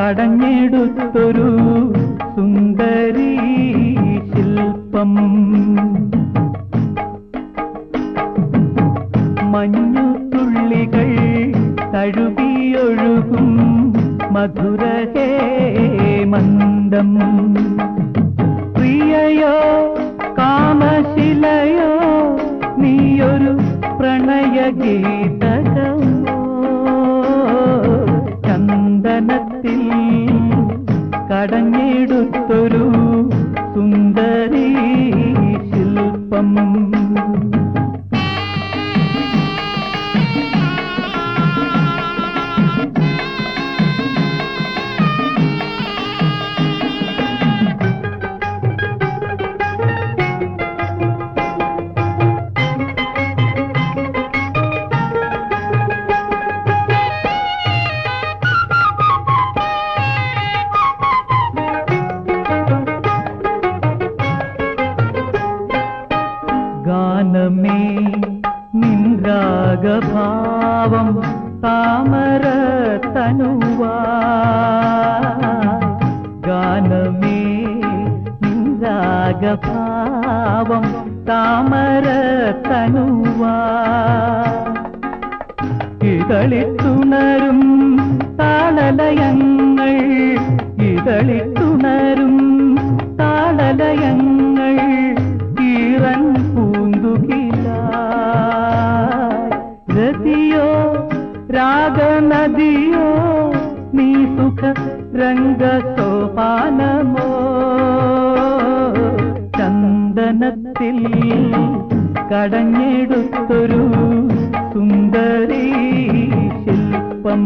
കടഞ്ഞെടുത്തൊരു സുന്ദരീ ശില്പം മഞ്ഞുതുള്ളികൾ തഴുകിയൊഴുകും മധുരഹേ മന്ദം പ്രിയയോ കാമശിലയോ നീയൊരു പ്രണയഗീതകമോ ചന്ദനത്തിൽ കടഞ്ഞെടുത്തൊരു സുന്ദരീ ശില്പം ഗാനമേ നിൻരാഗഭാവം താമര തനുവാ ഗാനമേ നിൻരാഗഭാവം താമര തനുവാ ഇതളിത്തുണരും താളലയങ്ങൾ ഇതളിത്തുണരും താളലയങ്ങൾ ഈറൻ പൂന്തുകില രതിയോ രാഗനദിയോ നീ സുഖ രംഗസോപാനമോ ചന്ദനത്തിൽ കടഞ്ഞെടുത്തൊരു സുന്ദരീ ശില്പം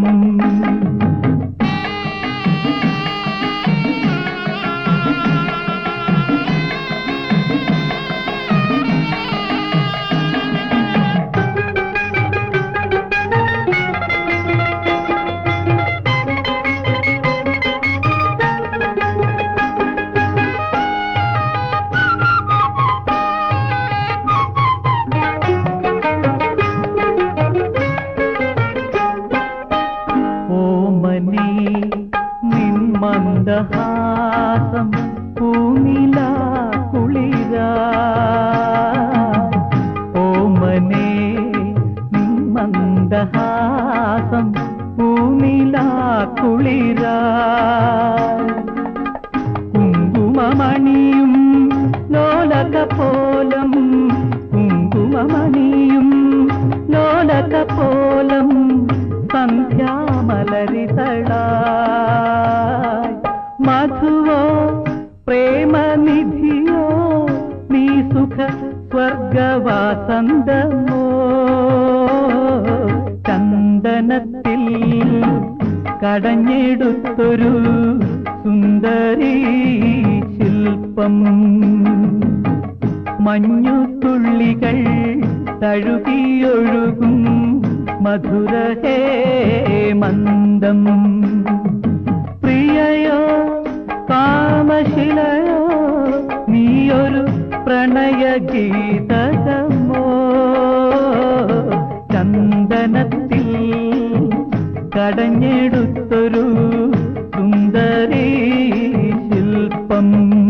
ഓമനി നിൻ മന്ദഹാസം പൂനില കുളിര ഓമനെ നിൻ മന്ദഹാസം പൂനില കുളിര കുങ്കുമമണിയും ലോലക പോലം കുങ്കുമമണിയും ലോലക പോലം സന്ധ്യാമലരിതളായി മധുവോ പ്രേമനിധിയോ നീ സുഖ സ്വർഗവാസന്തമോ ചന്ദനത്തിൽ കടഞ്ഞെടുത്തൊരു സുന്ദരീ ശില്പം മഞ്ഞുതുള്ളികൾ തഴുകിയൊഴുകും മധുരഹേ മന്ദം പ്രിയയോ കാമശിലയോ നീയൊരു പ്രണയഗീതകമോ ചന്ദനത്തിൽ കടഞ്ഞെടുത്തൊരു സുന്ദരീ ശില്പം